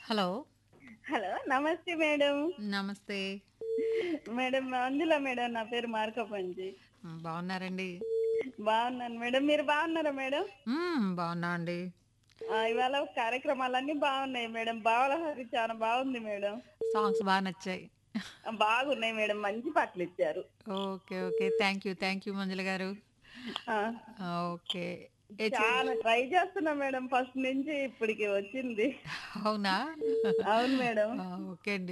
hello hello నమస్తే madam నమస్తే madam Manjula madam నా పేరు మార్కపంచి మ్, బాగున్నారండి బాగున్నాను మేడం మీరు బాగున్నారా మేడం మ్, బాగున్నా అండి ఆ, ఇవాళ కార్యక్రమాలన్నీ బాగున్నాయి మేడం బావలహరి చాలా బాగుంది మేడం సాంగ్స్ బాగా నచ్చాయి ఆ, బాగున్నాయి మేడం మంచి పాటలు ఇచ్చారు okay okay thank you thank you Manjula గారు ఆ, ఆ, ఓకే ఏ చే- చాలా ట్రై చేస్తున్నా మేడం ఫస్ట్ నుంచి ఇప్పటికి వచ్చింది అవునా అవును మేడం ఆ, ఓకే అండి